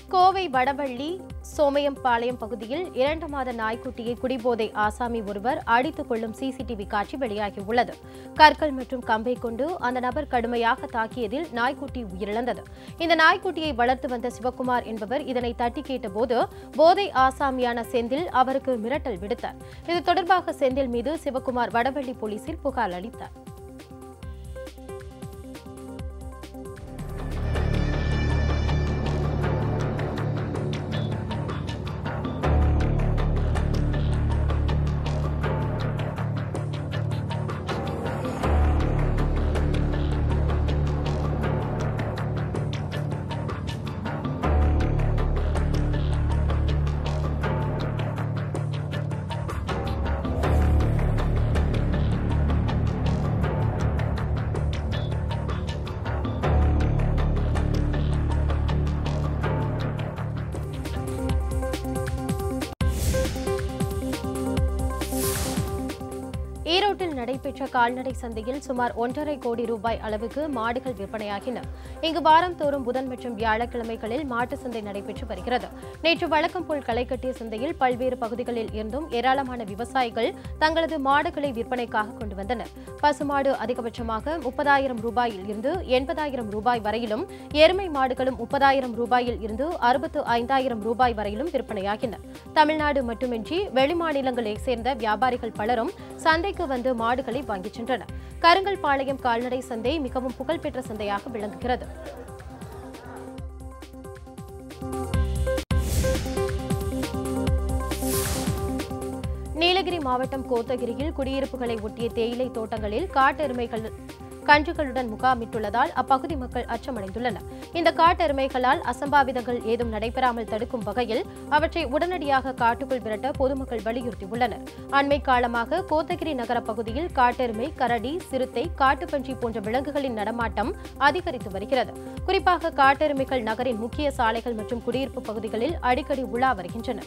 கோவை வடவள்ளி சோமயம்பாளையம் பகுதியில் இரண்டு மாத நாய்க்குட்டியை குடிபோதை ஆசாமி ஒருவர் அடித்துக் கொள்ளும் சிசிடிவி காட்சி வெளியாகியுள்ளது கற்கள் மற்றும் கம்பை கொண்டு அந்த நபர் கடுமையாக தாக்கியதில் நாய்க்குட்டி உயிரிழந்தது இந்த நாய்க்குட்டியை வளர்த்து வந்த சிவக்குமார் என்பவர் இதனை தட்டி கேட்டபோது போதை ஆசாமியான செந்தில் அவருக்கு மிரட்டல் விடுத்தார் இது தொடர்பாக செந்தில் மீது சிவக்குமார் வடவள்ளி போலீசில் புகார் அளித்தார் ஈரோட்டில் நடைபெற்ற கால்நடை சந்தையில் சுமார் ஒன்றரை கோடி ரூபாய் அளவுக்கு மாடுகள் விற்பனையாகின இங்கு வாரந்தோறும் புதன் மற்றும் வியாழக்கிழமைகளில் மாட்டு சந்தை நடைபெற்று வருகிறது நேற்று வழக்கம் போல் களை கட்டிய சந்தையில் பல்வேறு பகுதிகளில் இருந்தும் ஏராளமான விவசாயிகள் தங்களது மாடுகளை விற்பனைக்காக கொண்டு வந்தனர் பசுமாடு அதிகபட்சமாக முப்பதாயிரம் ரூபாயில் இருந்து எண்பதாயிரம் ரூபாய் வரையிலும் எருமை மாடுகளும் முப்பதாயிரம் ரூபாயில் இருந்து அறுபத்து ஐந்தாயிரம் ரூபாய் வரையிலும் விற்பனையாகின தமிழ்நாடு மட்டுமின்றி வெளிமாநிலங்களைச் சேர்ந்த வியாபாரிகள் பலரும் சந்தைக்கு வந்து மாடுகளை வாங்கிச் சென்றனர் கருங்கல் பாளையம் கால்நடை சந்தை மிகவும் புகழ்பெற்ற சந்தையாக விளங்குகிறது நீலகிரி மாவட்டம் கோத்தகிரியில் குடியிருப்புகளை ஒட்டிய தேயிலை தோட்டங்களில் காட்டெருமைகள் கன்றுகளுடன் முகாமிட்டுள்ளதால் அப்பகுதி மக்கள் அச்சமடைந்துள்ளனர் இந்த காட்டெருமைகளால் அசம்பாவிதங்கள் ஏதும் நடைபெறாமல் தடுக்கும் வகையில் அவற்றை உடனடியாக காட்டுக்குள் விரட்ட பொதுமக்கள் வலியுறுத்தியுள்ளனர் அண்மை காலமாக கோத்தகிரி நகர பகுதியில் காட்டெருமை கரடி சிறுத்தை காட்டுப்பன்றி போன்ற விலங்குகளின் நடமாட்டம் அதிகரித்து வருகிறது குறிப்பாக காட்டெருமைகள் நகரின் முக்கிய சாலைகள் மற்றும் குடியிருப்பு பகுதிகளில் அடிக்கடி உலா வருகின்றன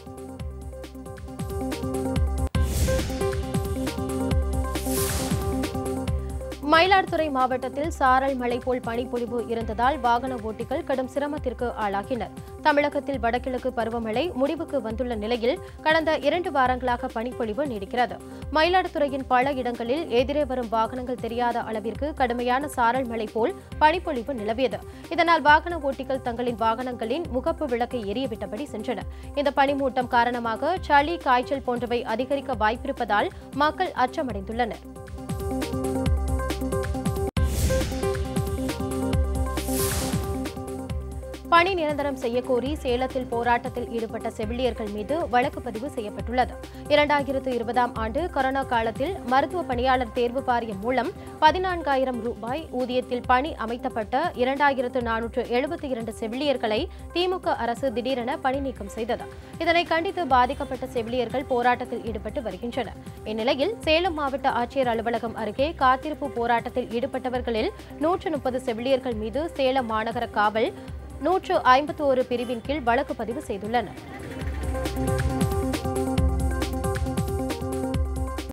மயிலாடுதுறை மாவட்டத்தில் சாரல் மழை போல் பனிப்பொழிவு இருந்ததால் வாகன ஓட்டிகள் கடும் சிரமத்திற்கு ஆளாகினர் தமிழகத்தில் வடகிழக்கு பருவமழை முடிவுக்கு வந்துள்ள நிலையில் கடந்த இரண்டு வாரங்களாக பனிப்பொழிவு நீடிக்கிறது மயிலாடுதுறையின் பல இடங்களில் எதிரே வரும் வாகனங்கள் தெரியாத அளவிற்கு கடுமையான சாரல் மழை போல் பனிப்பொழிவு நிலவியது இதனால் வாகன ஓட்டிகள் தங்களின் வாகனங்களின் முகப்பு விளக்கை எரியவிட்டபடி சென்றனர் இந்த பனிமூட்டம் காரணமாக சளி காய்ச்சல் போன்றவை அதிகரிக்க வாய்ப்பிருப்பதால் மக்கள் அச்சமடைந்துள்ளனர் பணி நிரந்தரம் செய்யக்கோரி சேலத்தில் போராட்டத்தில் ஈடுபட்ட செவிலியர்கள் மீது வழக்கு பதிவு செய்யப்பட்டுள்ளது இரண்டாயிரத்து இருபதாம் ஆண்டு கொரோனா காலத்தில் மருத்துவ பணியாளர் தேர்வு வாரியம் மூலம் பதினான்காயிரம் ரூபாய் ஊதியத்தில் பணி அமைத்தப்பட்ட இரண்டாயிரத்து நானூற்று எழுபத்தி இரண்டு செவிலியர்களை திமுக அரசு திடீரென பணி நீக்கம் செய்தது இதனை கண்டித்து பாதிக்கப்பட்ட செவிலியர்கள் போராட்டத்தில் ஈடுபட்டு வருகின்றனர் இந்நிலையில் சேலம் மாவட்ட ஆட்சியர் அலுவலகம் அருகே காத்திருப்பு போராட்டத்தில் ஈடுபட்டவர்களில் நூற்று முப்பது செவிலியர்கள் மீது சேலம் மாநகர காவல் நூற்று ஐம்பத்தோரு பிரிவின் கீழ் வழக்கு பதிவு செய்துள்ளனர்